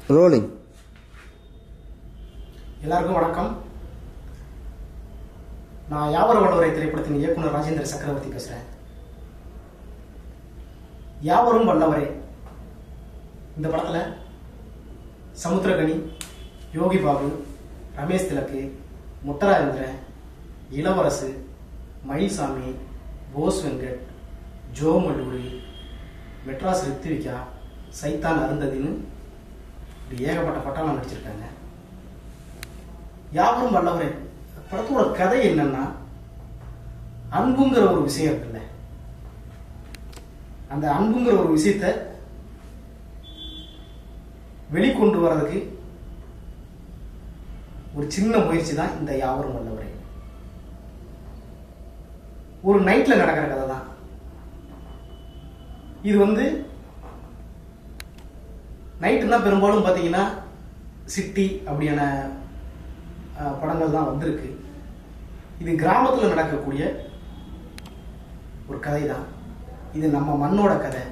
rolling எல்லாருக்கும் வணக்கம் நான் யாவர வல்லவரை திரைப்படத்தின் இயக்குனர் ராஜேந்திர சக்கரவர்த்தி பேசுறேன் யாவரும் வல்லவரே இந்த படத்துல சமுத்திரகனி யோகி பாபு ரமேஷ் திலக்கு முத்தராஜேந்திரன் இளவரசு மயில்சாமி போஸ் வெங்கட் ஜோ மல்லூரி மெட்ராஸ் ரித்விகா சைத்தான் அருந்ததின்னு இப்படி ஏகப்பட்ட பட்டாளம் நடிச்சிருக்காங்க யாவரும் வல்லவரே படத்தோட கதை என்னன்னா அன்புங்கிற ஒரு விஷயம் இருக்குல்ல அந்த அன்புங்கிற ஒரு விஷயத்த வெளிக்கொண்டு வர்றதுக்கு ஒரு சின்ன முயற்சி தான் இந்த யாவரும் வல்லவரே ஒரு நைட்ல நடக்கிற கதை தான் இது வந்து நைட்டுனா பெரும்பாலும் பார்த்தீங்கன்னா சிட்டி அப்படியான அஹ், படங்கள் தான் வந்திருக்கு இது கிராமத்தில் நடக்கக்கூடிய ஒரு கதை தான் இது நம்ம மண்ணோட கதை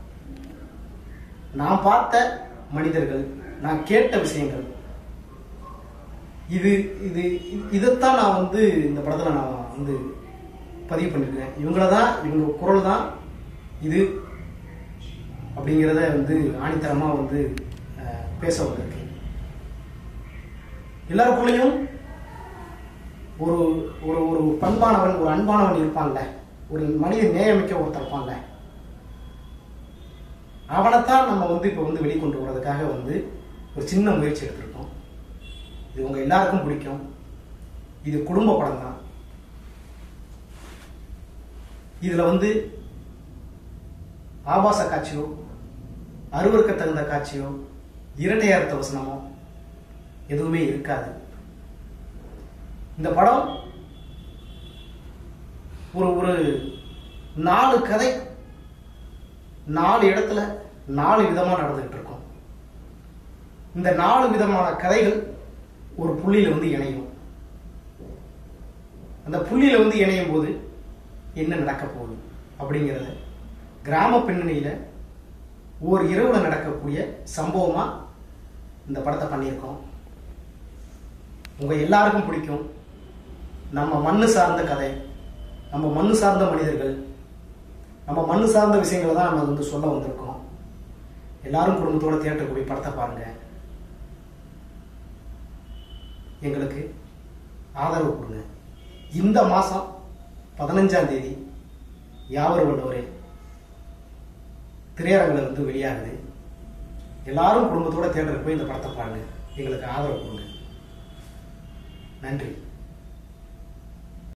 நான் பார்த்த மனிதர்கள் நான் கேட்ட விஷயங்கள் இது இது இதைத்தான் நான் வந்து இந்த படத்தில் நான் வந்து பதிவு பண்ணியிருக்கேன் இவங்கள தான் இவங்க குரல் தான் இது அப்படிங்கிறத வந்து ஆணித்தரமாக வந்து அஹ், பேச வந்திருக்கு எல்லாருக்குள்ளேயும் ஒரு ஒரு ஒரு பண்பானவன் ஒரு அன்பானவன் இருப்பான்ல ஒரு மனித நேயமிக்க ஒருத்தர் இருப்பான்ல அவனைத்தான் நம்ம வந்து இப்போ வந்து வெளிக்கொண்டு வர்றதுக்காக வந்து ஒரு சின்ன முயற்சி எடுத்திருக்கோம் இது உங்க எல்லாருக்கும் பிடிக்கும் இது குடும்ப படம் தான் இதுல வந்து ஆபாச காட்சியோ அருவருக்க தகுந்த காட்சியோ இரட்டையார்த்த வசனமோ எதுவுமே இருக்காது இந்த படம் ஒரு ஒரு நாலு கதை நாலு இடத்துல நாலு விதமா நடந்துகிட்டு இருக்கும் இந்த நாலு விதமான கதைகள் ஒரு புள்ளியில வந்து இணையும் அந்த புள்ளியில வந்து இணையும் போது என்ன நடக்க போகுது அப்படிங்கிறத கிராம பின்னணியில ஒரு இரவுல நடக்கக்கூடிய சம்பவமா இந்த படத்தை பண்ணியிருக்கோம் உங்க எல்லாருக்கும் பிடிக்கும் நம்ம மண்ணு சார்ந்த கதை நம்ம மண்ணு சார்ந்த மனிதர்கள் நம்ம மண்ணு சார்ந்த விஷயங்களை தான் நம்ம வந்து சொல்ல வந்திருக்கோம் எல்லாரும் குடும்பத்தோட தியேட்டருக்கு போய் படத்தை பாருங்க எங்களுக்கு ஆதரவு கொடுங்க இந்த மாசம் பதினஞ்சாம் தேதி யாவர் வல்லவரே திரையரங்கில் வந்து வெளியாகுது எல்லாரும் குடும்பத்தோட தியேட்டருக்கு போய் இந்த படத்தை பாருங்க எங்களுக்கு ஆதரவு கொடுங்க நன்றி